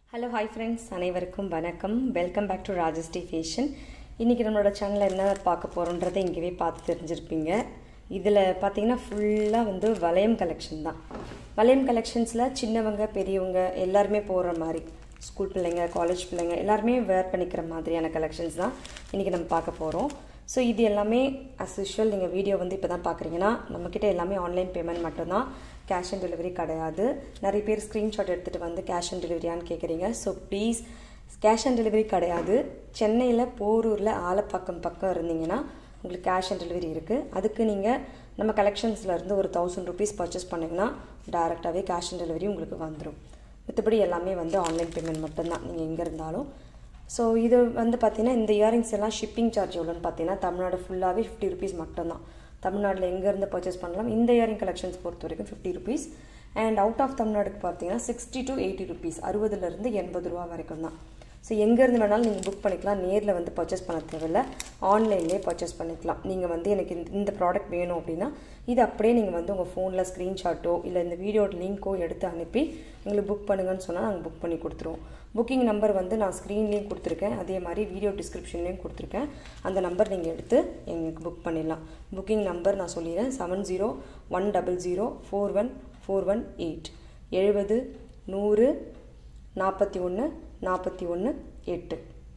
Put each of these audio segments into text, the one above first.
hello hi friends அனைவருக்கும் வணக்கம் welcome back to Rajasti fashion இன்றைக்கி நம்மளோட சேனலில் என்ன பார்க்க போகிறோன்றதை இங்கேயே பார்த்து தெரிஞ்சிருப்பீங்க இதில் பார்த்தீங்கன்னா ஃபுல்லாக வந்து வளையம் கலெக்ஷன் தான் வளையம் கலெக்ஷன்ஸில் சின்னவங்க பெரியவங்க எல்லாருமே போடுற மாதிரி ஸ்கூல் பிள்ளைங்க காலேஜ் பிள்ளைங்க எல்லாருமே வேர் பண்ணிக்கிற மாதிரியான கலெக்ஷன்ஸ் தான் இன்றைக்கி நம்ம பார்க்க போகிறோம் ஸோ இது எல்லாமே அஸ் யூஷுவல் நீங்கள் வீடியோ வந்து இப்போ தான் பார்க்குறீங்கன்னா நம்மக்கிட்ட எல்லாமே ஆன்லைன் பேமெண்ட் மட்டும்தான் கேஷ் ஆன் டெலிவரி கிடையாது நிறைய பேர் ஸ்க்ரீன்ஷாட் எடுத்துகிட்டு வந்து கேஷ் ஆன் டெலிவரியான்னு கேட்குறீங்க so please cash on delivery கிடையாது சென்னையில் போரூரில் ஆலப்பாக்கம் பக்கம் இருந்தீங்கன்னா உங்களுக்கு கேஷ் ஆன் டெலிவரி இருக்குது அதுக்கு நீங்கள் நம்ம கலெக்ஷன்ஸில் இருந்து ஒரு தௌசண்ட் ருபீஸ் பர்ச்சேஸ் பண்ணிங்கன்னா டேரெக்டாகவே கேஷ் ஆன் டெலிவரி உங்களுக்கு வந்துடும் மற்றபடி எல்லாமே வந்து ஆன்லைன் பேமெண்ட் மட்டும்தான் நீங்கள் எங்கே இருந்தாலும் ஸோ இது வந்து பார்த்தீங்கன்னா இந்த இயரிங்ஸ் எல்லாம் ஷிப்பிங் சார்ஜ் எவ்வளோன்னு பார்த்தீங்கன்னா தமிழ்நாடு ஃபுல்லாகவே ஃபிஃப்டி ருபீஸ் மட்டும்தான் தமிழ்நாட்டில் எங்கேருந்து பர்ச்சேஸ் பண்ணலாம் இந்த இயரிங் கலெக்ஷன்ஸ் பொறுத்த வரைக்கும் fifty rupees and out of தமிழ்நாடுக்கு பார்த்தீங்கன்னா சிக்ஸ்டி டு எயிட்டி ருபீஸ் அறுபதுலேருந்து எண்பது ரூபா வரைக்கும் தான் ஸோ எங்கேருந்து வேணாலும் நீங்கள் புக் பண்ணிக்கலாம் நேரில் வந்து பர்ச்சேஸ் பண்ண தேவையில்ல ஆன்லைன்லேயே பர்ச்சேஸ் பண்ணிக்கலாம் நீங்கள் வந்து எனக்கு இந்த இந்த ப்ராடக்ட் வேணும் அப்படின்னா இது அப்படியே நீங்கள் வந்து உங்கள் ஃபோனில் ஸ்க்ரீன்ஷாட்டோ இல்லை இந்த வீடியோட லிங்க்கோ எடுத்து அனுப்பி எங்களுக்கு புக் பண்ணுங்கன்னு சொன்னால் நாங்கள் புக் பண்ணி கொடுத்துருவோம் புக்கிங் நம்பர் வந்து நான் ஸ்க்ரீன்லேயும் கொடுத்துருக்கேன் அதே மாதிரி வீடியோ டிஸ்கிரிப்ஷன்லேயும் கொடுத்துருக்கேன் அந்த நம்பர் நீங்கள் எடுத்து எங்களுக்கு புக் பண்ணிடலாம் புக்கிங் நம்பர் நான் சொல்லிடுறேன் seven zero one double zero four one four one eight எழுபது நூறு நாற்பத்தி ஒன்று நாற்பத்தி ஒன்று எட்டு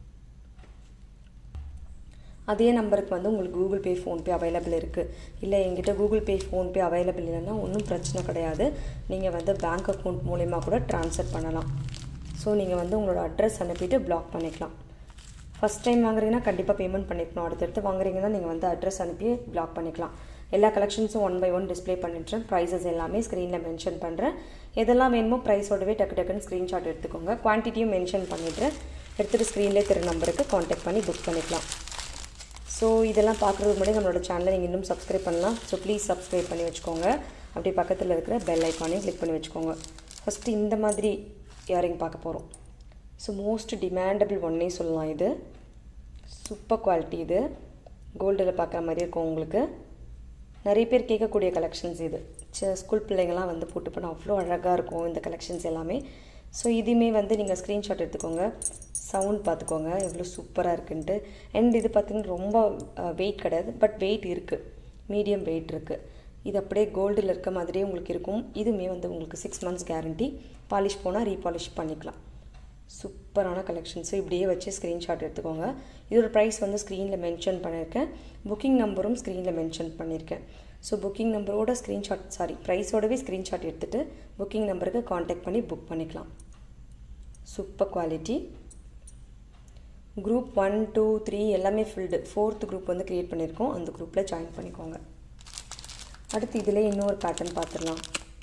அதே நம்பருக்கு வந்து உங்களுக்கு கூகுள் பே ஃபோன்பே அவைலபிள் இருக்குது இல்லை எங்கிட்ட கூகுள் பே ஃபோன்பே அவைலபிள் இல்லைன்னா ஒன்றும் பிரச்சனை கிடையாது நீங்கள் வந்து பேங்க் அக்கௌண்ட் மூலயமா கூட ட்ரான்ஸ்ஃபர் பண்ணலாம் ஸோ நீங்கள் வந்து உங்களோட அட்ரஸ் அனுப்பிட்டு பிளாக் பண்ணிக்கலாம் ஃபஸ்ட் டைம் வாங்குறீங்கன்னா கண்டிப்பாக பேமெண்ட் பண்ணிக்கணும் அடுத்தடுத்து வாங்குறீங்கன்னா நீங்கள் வந்து அட்ரஸ் அனுப்பி பிளாக் பண்ணிக்கலாம் எல்லா கலெக்ஷன்ஸும் ஒன் பை ஒன் டிஸ்பிளே பண்ணிட்டுறேன் ப்ரைஸஸ் எல்லாமே ஸ்க்ரீனில் மென்ஷன் பண்ணுறேன் எதெல்லாம் வேணுமோ ப்ரைஸோடவே டக்கு டக்குன்னு ஸ்க்ரீன்ஷாட் எடுத்துக்கோங்க குவான்டிட்டியும் மென்ஷன் பண்ணிடுறேன் எடுத்துகிட்டு ஸ்க்ரீன்லேயே திரு நம்பருக்கு காண்டாக்ட் பண்ணி புக் பண்ணிக்கலாம் ஸோ இதெல்லாம் பார்க்குறதுக்கு முன்னாடி நம்மளோட சேனலை நீங்கள் இன்னும் சப்ஸ்கிரைப் பண்ணலாம் ஸோ ப்ளீஸ் சப்ஸ்கிரைப் பண்ணி வச்சுக்கோங்க அப்படியே பக்கத்தில் இருக்கிற பெல் ஐக்கானையும் கிளிக் பண்ணி வச்சுக்கோங்க ஃபஸ்ட்டு இந்த மாதிரி இயரிங் பார்க்க போகிறோம் ஸோ மோஸ்ட் டிமாண்டபிள் ஒன்னே சொல்லலாம் இது சூப்பர் குவாலிட்டி இது கோல்டில் பார்க்குற மாதிரி இருக்கும் உங்களுக்கு நிறைய பேர் கேட்கக்கூடிய கலெக்ஷன்ஸ் இது ஸ்கூல் பிள்ளைங்கள்லாம் வந்து போட்டு போனால் அவ்வளோ அழகாக இருக்கும் இந்த கலெக்ஷன்ஸ் எல்லாமே ஸோ இதுவுமே வந்து நீங்கள் ஸ்க்ரீன்ஷாட் எடுத்துக்கோங்க சவுண்ட் பார்த்துக்கோங்க எவ்வளோ சூப்பராக இருக்குன்ட்டு அண்ட் இது பார்த்திங்கன்னா ரொம்ப வெயிட் கிடையாது பட் வெயிட் இருக்குது மீடியம் வெயிட் இருக்குது இது அப்படியே கோல்டில் இருக்க மாதிரியே உங்களுக்கு இருக்கும் இதுவுமே வந்து உங்களுக்கு சிக்ஸ் மந்த்ஸ் கேரண்டி பாலிஷ் போனால் ரீபாலிஷ் பண்ணிக்கலாம் சூப்பரான கலெக்ஷன்ஸு இப்படியே வச்சு ஸ்க்ரீன்ஷாட் எடுத்துக்கோங்க இதோட ப்ரைஸ் வந்து ஸ்க்ரீனில் மென்ஷன் பண்ணியிருக்கேன் புக்கிங் நம்பரும் ஸ்க்ரீனில் மென்ஷன் பண்ணியிருக்கேன் ஸோ புக்கிங் நம்பரோட ஸ்க்ரீன்ஷாட் சாரி ப்ரைஸோடவே ஸ்க்ரீன்ஷாட் எடுத்துகிட்டு புக்கிங் நம்பருக்கு காண்டாக்ட் பண்ணி புக் பண்ணிக்கலாம் super quality group one two three எல்லாமே ஃபில்டு ஃபோர்த் குரூப் வந்து க்ரியேட் பண்ணியிருக்கோம் அந்த குரூப்பில் ஜாயின் பண்ணிக்கோங்க அடுத்து இதில் இன்னொரு பேட்டர்ன் பார்த்துடலாம்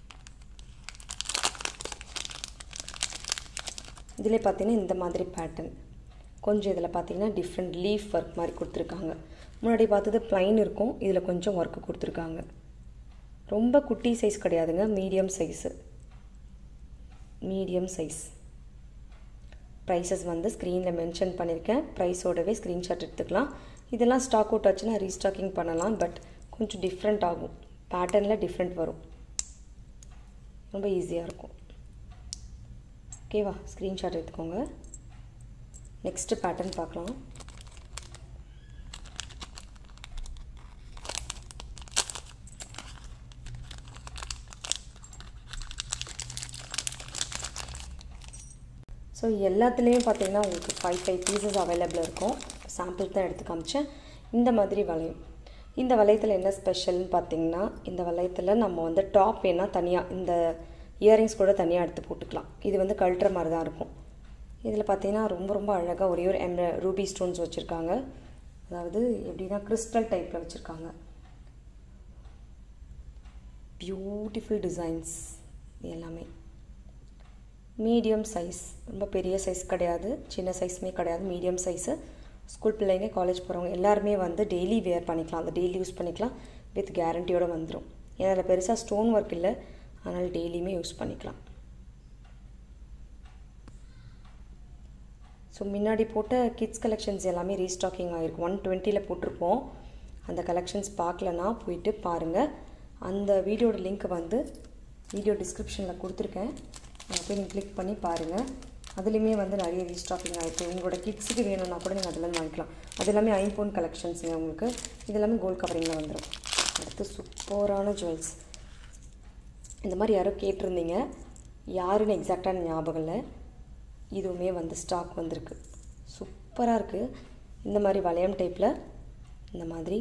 இதில் பார்த்தீங்கன்னா இந்த மாதிரி பேட்டர்ன் கொஞ்சம் இதில் பார்த்தீங்கன்னா டிஃப்ரெண்ட் லீஃப் ஒர்க் மாதிரி கொடுத்துருக்காங்க முன்னாடி பார்த்தது ப்ளைன் இருக்கும் இதில் கொஞ்சம் ஒர்க்கு கொடுத்துருக்காங்க ரொம்ப குட்டி சைஸ் கிடையாதுங்க medium size medium size prices வந்து ஸ்க்ரீனில் மென்ஷன் பண்ணியிருக்கேன் ப்ரைஸோடவே ஸ்க்ரீன்ஷாட் எடுத்துக்கலாம் இதெல்லாம் ஸ்டாக் அவுட் ஆச்சுன்னா ரீஸ்டாக்கிங் பண்ணலாம் பட் கொஞ்சம் டிஃப்ரெண்ட் ஆகும் பேட்டர்னில் டிஃப்ரெண்ட் வரும் ரொம்ப ஈஸியாக இருக்கும் ஓகேவா ஸ்க்ரீன்ஷாட் எடுத்துக்கோங்க நெக்ஸ்ட்டு பேட்டர்ன் பார்க்கலாம் ஸோ எல்லாத்துலேயும் பார்த்தீங்கன்னா உங்களுக்கு ஃபைவ் ஃபைவ் பீசஸ் அவைலபிள் இருக்கும் சாம்பிள் தான் எடுத்து காமிச்சேன் இந்த மாதிரி வளையம் இந்த வளையத்தில் என்ன ஸ்பெஷல்னு பார்த்தீங்கன்னா இந்த வளையத்தில் நம்ம வந்து டாப் வேணால் தனியாக இந்த இயரிங்ஸ் கூட தனியாக எடுத்து போட்டுக்கலாம் இது வந்து கழட்டுற மாதிரி தான் இருக்கும் இதில் பார்த்தீங்கன்னா ரொம்ப ரொம்ப அழகாக ஒரே ஒரு எம் ரூபி ஸ்டோன்ஸ் வச்சுருக்காங்க அதாவது எப்படின்னா கிறிஸ்டல் டைப்பில் வச்சுருக்காங்க பியூட்டிஃபுல் டிசைன்ஸ் எல்லாமே மீடியம் சைஸ் ரொம்ப பெரிய சைஸ் கிடையாது சின்ன சைஸுமே கிடையாது மீடியம் சைஸு ஸ்கூல் பிள்ளைங்க காலேஜ் போகிறவங்க எல்லாருமே வந்து டெய்லி வேர் பண்ணிக்கலாம் அந்த டெய்லி யூஸ் பண்ணிக்கலாம் வித் கேரண்டியோடு வந்துடும் ஏன்னா அதில் பெருசாக ஸ்டோன் ஒர்க் இல்லை அதனால் டெய்லியுமே யூஸ் பண்ணிக்கலாம் ஸோ முன்னாடி போட்ட கிட்ஸ் கலெக்ஷன்ஸ் எல்லாமே ரீஸ்டாக்கிங் ஆகிருக்கும் ஒன் டுவெண்ட்டியில் போட்டிருப்போம் அந்த கலெக்ஷன்ஸ் பார்க்கலன்னா போயிட்டு பாருங்கள் அந்த வீடியோட லிங்க் வந்து வீடியோ டிஸ்கிரிப்ஷனில் கொடுத்துருக்கேன் போய் நீங்கள் கிளிக் பண்ணி பாருங்கள் அதுலேயுமே வந்து நிறைய ரீஸ்டாக்கிங் ஆகிருக்கு உங்களோட கிட்ஸுக்கு வேணும்னா கூட நீங்கள் அதில் வாங்கிக்கலாம் அது எல்லாமே ஐம்போன் கலெக்ஷன்ஸுங்க உங்களுக்கு இது எல்லாமே கோல்ட் கவரிங்கில் வந்துடும் அடுத்து சூப்பரான ஜுவல்ஸ் இந்த மாதிரி யாரோ கேட்டிருந்தீங்க யாருன்னு எக்ஸாக்டான ஞாபகம் இல்லை இதுவுமே வந்து ஸ்டாக் வந்திருக்கு சூப்பராக இருக்குது இந்த மாதிரி வளையம் டைப்பில் இந்த மாதிரி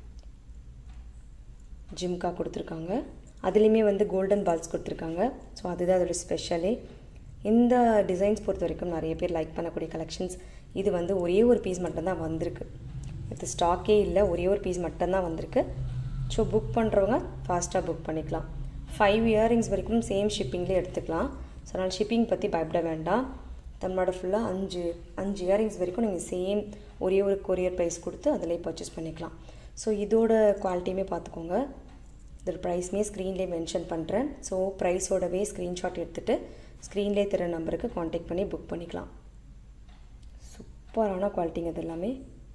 ஜிம்கா கொடுத்துருக்காங்க அதுலேயுமே வந்து கோல்டன் பால்ஸ் கொடுத்துருக்காங்க ஸோ அதுதான் அதோட ஸ்பெஷலே இந்த டிசைன்ஸ் பொறுத்த வரைக்கும் நிறைய பேர் லைக் பண்ணக்கூடிய கலெக்ஷன்ஸ் இது வந்து ஒரே ஒரு பீஸ் மட்டும்தான் வந்திருக்கு இது ஸ்டாக்கே இல்லை ஒரே ஒரு பீஸ் மட்டும்தான் வந்திருக்கு ஸோ புக் பண்ணுறவங்க ஃபாஸ்ட்டாக புக் பண்ணிக்கலாம் ஃபைவ் இயரிங்ஸ் வரைக்கும் சேம் ஷிப்பிங்லேயே எடுத்துக்கலாம் ஸோ அதனால் ஷிப்பிங் பற்றி பயப்பட வேண்டாம் தமிழ்நாடு ஃபுல்லாக அஞ்சு அஞ்சு இயரிங்ஸ் வரைக்கும் நீங்கள் சேம் ஒரே ஒரு கொரியர் ப்ரைஸ் கொடுத்து அதிலே பர்ச்சேஸ் பண்ணிக்கலாம் ஸோ இதோட குவாலிட்டியுமே பார்த்துக்கோங்க இதோட ப்ரைஸ்மே ஸ்க்ரீன்லேயே மென்ஷன் பண்ணுறேன் ஸோ ப்ரைஸோடவே ஸ்க்ரீன்ஷாட் எடுத்துகிட்டு ஸ்க்ரீன்லேயே தர நம்பருக்கு காண்டாக்ட் பண்ணி புக் பண்ணிக்கலாம் சூப்பரான குவாலிட்டிங்க இது எல்லாமே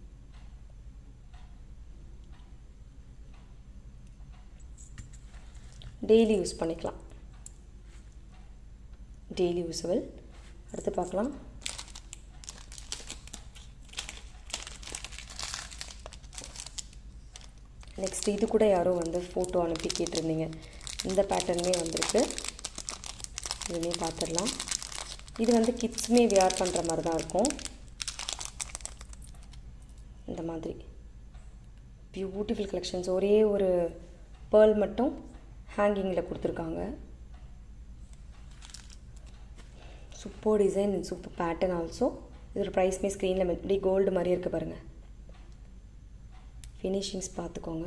டெய்லி யூஸ் பண்ணிக்கலாம் டெய்லி யூஸபிள் அடுத்து பார்க்கலாம் நெக்ஸ்ட் இது கூட யாரோ வந்து ஃபோட்டோ அனுப்பி கேட்டிருந்தீங்க இந்த பேட்டர்னுமே வந்திருக்கு இதுவுமே பார்த்துடலாம் இது வந்து கிட்ஸுமே வியர் பண்ணுற மாதிரி தான் இருக்கும் இந்த மாதிரி பியூட்டிஃபுல் கலெக்ஷன்ஸ் ஒரே ஒரு பேர்ல் மட்டும் ஹேங்கிங்கில் கொடுத்துருக்காங்க super design and super pattern also இதோட ப்ரைஸ்மே ஸ்க்ரீனில் இப்படி கோல்டு மாதிரி இருக்குது பாருங்கள் ஃபினிஷிங்ஸ் பார்த்துக்கோங்க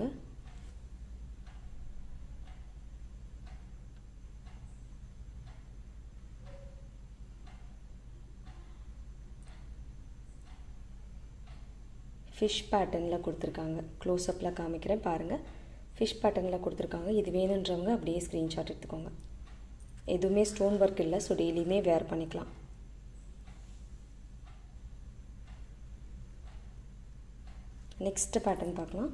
ஃபிஷ் பேட்டர்னில் கொடுத்துருக்காங்க க்ளோஸ்அப்பில் காமிக்கிறேன் பாருங்கள் ஃபிஷ் பேட்டர்னில் கொடுத்துருக்காங்க இது வேணுன்றவங்க அப்படியே ஸ்க்ரீன்ஷாட் எடுத்துக்கோங்க எதுவுமே ஸ்டோன் ஒர்க் இல்லை ஸோ டெய்லியுமே வேர் பண்ணிக்கலாம் நெக்ஸ்ட் பேட்டர்ன் பார்க்கலாம்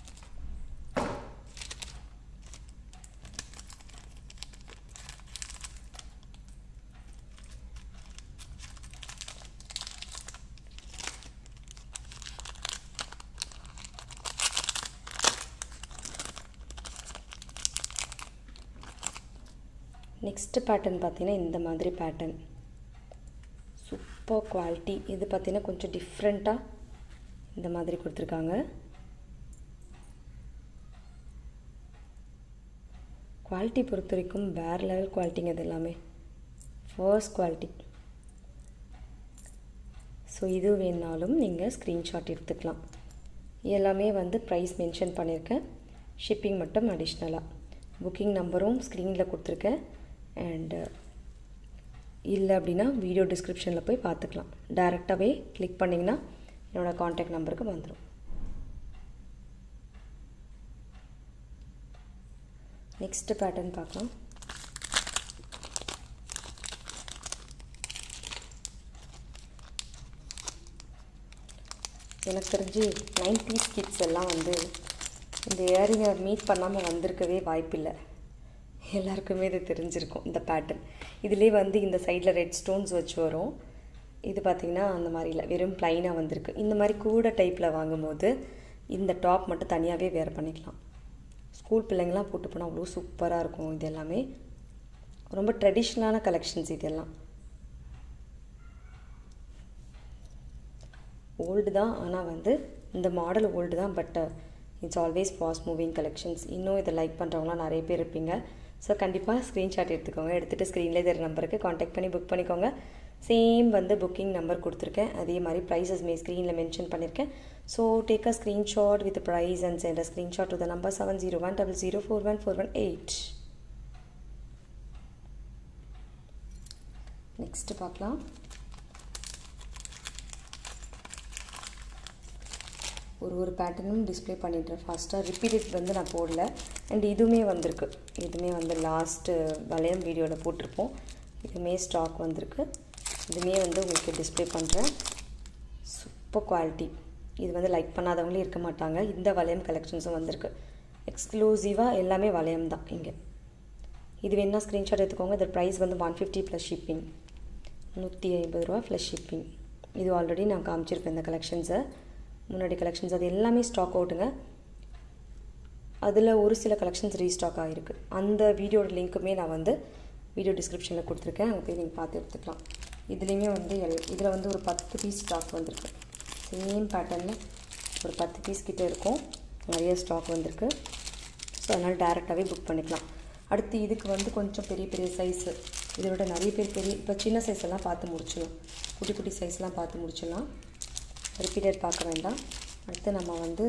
நெக்ஸ்ட் பேட்டர்ன் பார்த்தீங்கன்னா இந்த மாதிரி பேட்டர்ன் சூப்பர் குவாலிட்டி இது பார்த்தீங்கன்னா கொஞ்சம் டிஃப்ரெண்ட்டாக இந்த மாதிரி கொடுத்துருக்காங்க குவாலிட்டி பொறுத்த வரைக்கும் வேறு லெவல் குவாலிட்டிங்க இது எல்லாமே ஃபர்ஸ்ட் குவாலிட்டி ஸோ இது வேணாலும் நீங்கள் ஸ்க்ரீன்ஷாட் எடுத்துக்கலாம் எல்லாமே வந்து ப்ரைஸ் மென்ஷன் பண்ணியிருக்கேன் ஷிப்பிங் மட்டும் அடிஷ்னலாக புக்கிங் நம்பரும் ஸ்க்ரீனில் கொடுத்துருக்கேன் அண்டு இல்லை அப்படின்னா வீடியோ டிஸ்கிரிப்ஷனில் போய் பார்த்துக்கலாம் டைரெக்டாகவே கிளிக் பண்ணிங்கன்னா என்னோடய காண்டாக்ட் நம்பருக்கு வந்துடும் நெக்ஸ்ட்டு பேட்டர்ன் பார்க்கலாம் எனக்கு தெரிஞ்சு நைன்டிஸ் கிட்ஸ் எல்லாம் வந்து இந்த இயரிங்கை மீட் பண்ணாமல் வந்திருக்கவே வாய்ப்பில்லை எல்லாருக்குமே இது தெரிஞ்சிருக்கும் இந்த பேட்டர்ன் இதுலேயே வந்து இந்த சைடில் ரெட் ஸ்டோன்ஸ் வச்சு வரும் இது பார்த்திங்கன்னா அந்த மாதிரி இல்லை வெறும் ப்ளைனாக வந்திருக்கு இந்த மாதிரி கூட டைப்பில் வாங்கும்போது இந்த டாப் மட்டும் தனியாகவே வேர் பண்ணிக்கலாம் ஸ்கூல் பிள்ளைங்களாம் போட்டு போனால் அவ்வளோ சூப்பராக இருக்கும் இது எல்லாமே ரொம்ப ட்ரெடிஷ்னலான கலெக்ஷன்ஸ் இதெல்லாம் ஓல்டு தான் ஆனால் வந்து இந்த மாடல் ஓல்டு தான் but it's always fast moving collections இன்னும் இதை லைக் பண்ணுறவங்களாம் நிறைய பேர் இருப்பீங்க ஸோ கண்டிப்பாக ஸ்க்ரீன்ஷாட் எடுத்துக்கோங்க எடுத்துகிட்டு ஸ்க்ரீனில் தெரிய நம்பருக்கு காண்டாக்ட் பண்ணி புக் பண்ணிக்கோங்க சேம் வந்து புக்கிங் நம்பர் கொடுத்துருக்கேன் அதே மாதிரி ப்ரைஸஸ் மே ஸ்க்ரீனில் மென்ஷன் பண்ணியிருக்கேன் so take a screenshot with price and send a screenshot to the number seven zero one double zero four one four one eight next பார்க்கலாம் ஒரு ஒரு பேட்டர்னும் டிஸ்பிளே பண்ணிட்டேன் ஃபாஸ்ட்டாக ரிப்பீட்டட் வந்து நான் போடல அண்ட் இதுவுமே வந்திருக்கு இதுவுமே வந்து லாஸ்ட்டு வளையம் வீடியோவில் போட்டிருப்போம் இதுவுமே ஸ்டாக் வந்திருக்கு இதுவுமே வந்து உங்களுக்கு டிஸ்பிளே பண்ணுறேன் சூப்பர் குவாலிட்டி இது வந்து லைக் பண்ணாதவங்களே இருக்க மாட்டாங்க இந்த வளையம் கலெக்ஷன்ஸும் வந்திருக்கு எக்ஸ்க்ளூசிவாக எல்லாமே வளையம் தான் இங்கே இது வேணால் ஸ்க்ரீன்ஷாட் எடுத்துக்கோங்க இதோட ப்ரைஸ் வந்து ஒன் ஃபிஃப்டி ப்ளஸ் ஷிப்பிங் நூற்றி ஐம்பது ரூபா ப்ளஸ் ஷிப்பிங் இது ஆல்ரெடி நான் காமிச்சிருப்பேன் இந்த கலெக்ஷன்ஸை முன்னாடி கலெக்ஷன்ஸ் அது எல்லாமே ஸ்டாக் அவுட்டுங்க அதில் ஒரு சில கலெக்ஷன்ஸ் ரீஸ்டாக் ஆகிருக்கு அந்த வீடியோட லிங்க்குமே நான் வந்து வீடியோ டிஸ்கிரிப்ஷனில் கொடுத்துருக்கேன் அங்கே போய் நீங்கள் பார்த்து எடுத்துக்கலாம் இதுலேயுமே வந்து எல் இதில் வந்து ஒரு பத்து பீஸ் ஸ்டாக் வந்திருக்கு சேம் பேட்டர்னில் ஒரு பத்து பீஸ் கிட்டே இருக்கும் நிறைய ஸ்டாக் வந்திருக்கு ஸோ அதனால் டேரெக்டாகவே புக் பண்ணிக்கலாம் அடுத்து இதுக்கு வந்து கொஞ்சம் பெரிய பெரிய சைஸு இதோட நிறைய பேர் பெரிய இப்போ சின்ன சைஸ் எல்லாம் பார்த்து முடிச்சிடலாம் குட்டி குட்டி சைஸ்லாம் பார்த்து முடிச்சிடலாம் ரிப்பீட்டட் பார்க்க வேண்டாம் அடுத்து நம்ம வந்து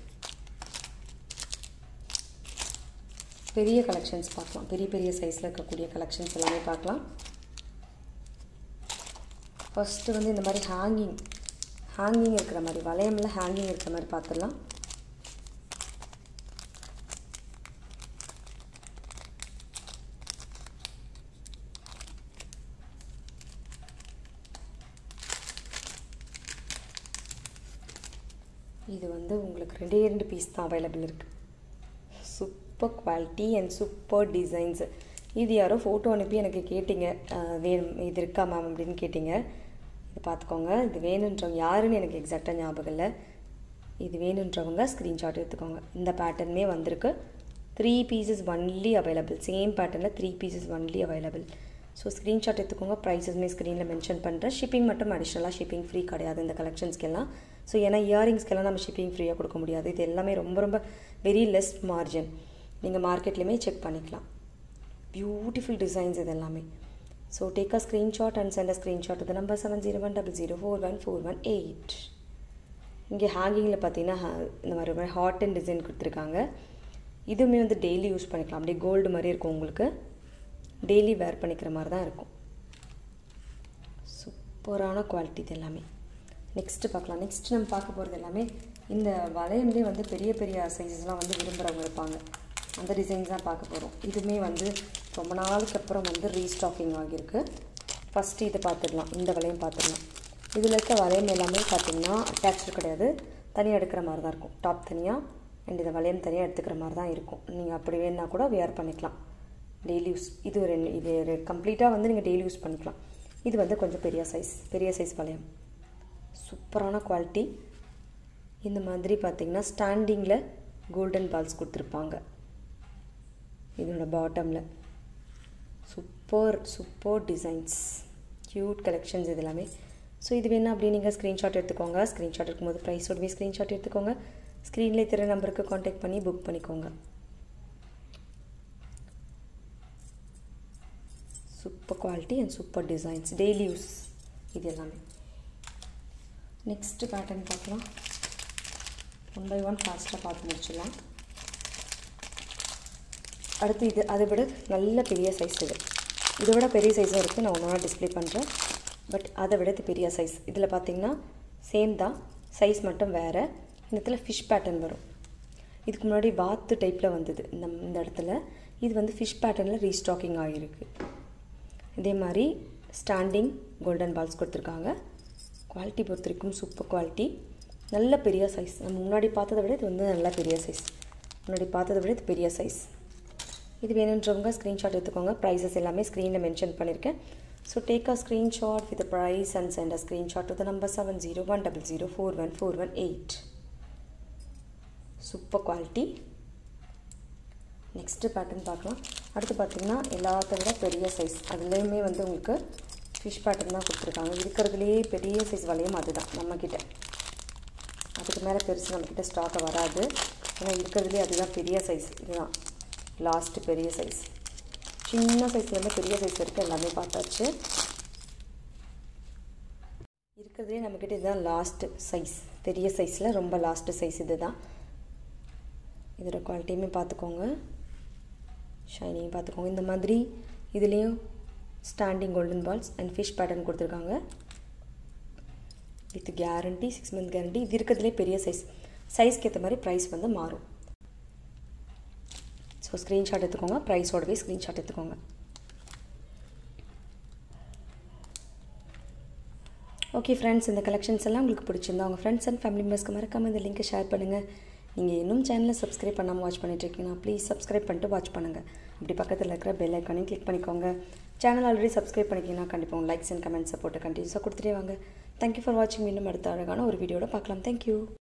பெரிய கலெக்ஷன்ஸ் பார்க்கலாம் பெரிய பெரிய சைஸில் இருக்கக்கூடிய கலெக்ஷன்ஸ் எல்லாமே பார்க்கலாம் ஃபஸ்ட்டு வந்து இந்த மாதிரி ஹேங்கிங் ஹேங்கிங் இருக்கிற மாதிரி வளையமில் ஹேங்கிங் இருக்கிற மாதிரி பார்த்துடலாம் இது வந்து உங்களுக்கு ரெண்டே ரெண்டு பீஸ் தான் அவைலபிள் இருக்குது super quality and super designs இது யாரோ ஃபோட்டோ அனுப்பி எனக்கு கேட்டிங்க வேணும் இது இருக்கா மேம் அப்படின்னு கேட்டிங்க இது பார்த்துக்கோங்க இது வேணுன்றவங்க யாருன்னு எனக்கு எக்ஸாக்டாக ஞாபகம் இல்லை இது வேணுன்றவங்க ஸ்க்ரீன்ஷாட் எடுத்துக்கோங்க இந்த பேட்டர்னுமே வந்திருக்கு three pieces only available same பேட்டர்னில் three pieces only available so screenshot எடுத்துக்கோங்க ப்ரைஸஸ்மே ஸ்க்ரீனில் மென்ஷன் பண்ணுறேன் ஷிப்பிங் மட்டும் அடிஷ்னலாக ஷிப்பிங் ஃப்ரீ கிடையாது இந்த கலெக்ஷன்ஸ்க்கெல்லாம் ஸோ ஏன்னா இயரிங்ஸ்க்கெல்லாம் நம்ம ஷிப்பிங் ஃப்ரீயாக கொடுக்க முடியாது இது எல்லாமே ரொம்ப ரொம்ப வெரி லெஸ் மார்ஜின் நீங்கள் மார்க்கெட்லேயுமே செக் பண்ணிக்கலாம் பியூட்டிஃபுல் டிசைன்ஸ் இது எல்லாமே so take a screenshot and send a screenshot இது number seven zero one double zero four one four one eight இங்கே ஹேங்கிங்கில் பார்த்தீங்கன்னா இந்த மாதிரி மாதிரி ஹாட் அண்ட் டிசைன் கொடுத்துருக்காங்க இதுவுமே வந்து டெய்லி யூஸ் பண்ணிக்கலாம் அப்படியே கோல்டு மாதிரி இருக்கும் உங்களுக்கு டெய்லி வேர் பண்ணிக்கிற மாதிரி தான் இருக்கும் சூப்பரான குவாலிட்டி இது எல்லாமே நெக்ஸ்ட்டு பார்க்கலாம் நெக்ஸ்ட் நம்ம பார்க்க போகிறது எல்லாமே இந்த வளையம்லேயே வந்து பெரிய பெரிய சைஸஸ்லாம் வந்து விரும்புகிறவங்க இருப்பாங்க அந்த டிசைன்ஸ் தான் பார்க்க போகிறோம் இதுவுமே வந்து ரொம்ப நாளுக்கு அப்புறம் வந்து ரீஸ்டாக்கிங் ஆகியிருக்கு ஃபஸ்ட்டு இதை பார்த்துடலாம் இந்த வளையம் பார்த்துடலாம் இதில் இருக்க வளையம் எல்லாமே பார்த்திங்கன்னா அட்டாச்சு கிடையாது தனியாக எடுக்கிற மாதிரி தான் இருக்கும் டாப் தனியாக அண்ட் இந்த வளையம் தனியாக எடுத்துக்கிற மாதிரி தான் இருக்கும் நீங்கள் அப்படி வேணுன்னா கூட வேர் பண்ணிக்கலாம் டெய்லி யூஸ் இது ஒரு இது கம்ப்ளீட்டாக வந்து நீங்கள் டெய்லி யூஸ் பண்ணிக்கலாம் இது வந்து கொஞ்சம் பெரிய சைஸ் பெரிய சைஸ் வளையம் சூப்பரான குவாலிட்டி இந்த மாதிரி பார்த்திங்கன்னா ஸ்டாண்டிங்கில் கோல்டன் பால்ஸ் கொடுத்துருப்பாங்க இதோட பாட்டமில் super super designs cute collections இது எல்லாமே ஸோ இது வேணால் அப்படி நீங்கள் ஸ்க்ரீன்ஷாட் எடுத்துக்கோங்க ஸ்க்ரீன்ஷாட் எடுக்கும்போது ப்ரைஸோடவே ஸ்க்ரீன்ஷாட் எடுத்துக்கோங்க ஸ்க்ரீன்லேயே தெரிய நம்பருக்கு காண்டாக்ட் பண்ணி புக் பண்ணிக்கோங்க super quality and super designs daily use இது எல்லாமே நெக்ஸ்ட்டு பேட்டர்ன் பார்க்கலாம் ஒன் பை ஒன் ஃபாஸ்ட்டாக பார்த்து முடிச்சிடலாம் அடுத்து இது அதை விட நல்ல பெரிய சைஸ் இது இதை விட பெரிய சைஸும் இருக்குது நான் ஒன்றா டிஸ்பிளே பண்ணுறேன் பட் அதை விட இது பெரிய சைஸ் இதில் பார்த்தீங்கன்னா சேம் தான் சைஸ் மட்டும் வேறு இந்த இடத்துல ஃபிஷ் பேட்டர்ன் வரும் இதுக்கு முன்னாடி வாத்து டைப்பில் வந்தது இந்த இந்த இடத்துல இது வந்து ஃபிஷ் பேட்டர்னில் ரீஸ்டாக்கிங் ஆகிருக்கு இதே மாதிரி ஸ்டாண்டிங் கோல்டன் பால்ஸ் கொடுத்துருக்காங்க குவாலிட்டி பொறுத்த வரைக்கும் சூப்பர் குவாலிட்டி நல்ல பெரிய சைஸ் நம்ம முன்னாடி பார்த்ததை விட இது வந்து நல்ல பெரிய சைஸ் முன்னாடி பார்த்ததை விட இது பெரிய சைஸ் இது வேணுன்றவங்க ஸ்க்ரீன்ஷாட் எடுத்துக்கோங்க ப்ரைஸஸ் எல்லாமே ஸ்க்ரீனில் மென்ஷன் பண்ணியிருக்கேன் so take a screenshot with price and send a screenshot to number seven zero one double zero four one four one eight super quality next pattern பார்க்கலாம் அடுத்து பார்த்திங்கன்னா எல்லாத்த விட பெரிய சைஸ் அதுலேயுமே வந்து உங்களுக்கு ஃபிஷ் பேட்டர்ன் தான் கொடுத்துருக்காங்க இருக்கிறதுலேயே பெரிய சைஸ் வளையம் அதுதான் நம்மக்கிட்ட அதுக்கு மேலே பெருசு நம்மக்கிட்ட ஸ்டாக்கை வராது ஏன்னா இருக்கிறதுலே அதுதான் பெரிய சைஸ் இதுதான் லாஸ்ட்டு பெரிய சைஸ் சின்ன சைஸ்லேருந்து பெரிய சைஸ் வரைக்கும் எல்லாமே பார்த்தாச்சு இருக்கிறதுலே நம்மக்கிட்ட இதுதான் லாஸ்ட்டு சைஸ் பெரிய சைஸில் ரொம்ப லாஸ்ட்டு சைஸ் இது தான் இதோட குவாலிட்டியுமே பார்த்துக்கோங்க ஷைனிங் பார்த்துக்கோங்க இந்த மாதிரி இதுலேயும் standing golden balls and fish pattern கொடுத்துருக்காங்க with guarantee six month guarantee இது இருக்கிறதுலே பெரிய சைஸ் சைஸ்க்கு ஏற்ற மாதிரி ப்ரைஸ் வந்து மாறும் ஸோ ஸ்க்ரீன்ஷாட் எடுத்துக்கோங்க ப்ரைஸோடவே ஸ்க்ரீன்ஷாட் எடுத்துக்கோங்க ஓகே ஃப்ரெண்ட்ஸ் இந்த கலெக்ஷன்ஸ் எல்லாம் உங்களுக்கு பிடிச்சிருந்தா உங்கள் ஃப்ரெண்ட்ஸ் அண்ட் ஃபேமிலி மெம்பர்ஸ்க்கு மறக்காமல் இந்த லிங்க்கை ஷேர் பண்ணுங்கள் நீங்கள் இன்னும் சேனலை சப்ஸ்கிரைப் பண்ணாமல் வாட்ச் பண்ணிட்டுருக்கீங்கன்னா ப்ளீஸ் சப்ஸ்கிரைப் பண்ணிட்டு வாட்ச் பண்ணுங்கள் அப்படி பக்கத்தில் இருக்கிற பெல் ஐக்கானையும் கிளிக் பண்ணிக்கோங்க சேனல் ஆல்ரெடி சப்ஸ்கிரைப் பண்ணிக்கிங்கன்னா கண்டிப்பாக உங்கள் லைக்ஸ் அண்ட் கமெண்ட்ஸை போட்டு கண்டினியூஸாக கொடுத்துட்டே வாங்க தேங்க்யூ ஃபார் வாட்சிங் இன்னும் அடுத்த அழகான ஒரு வீடியோட பார்க்கலாம் தேங்க்யூ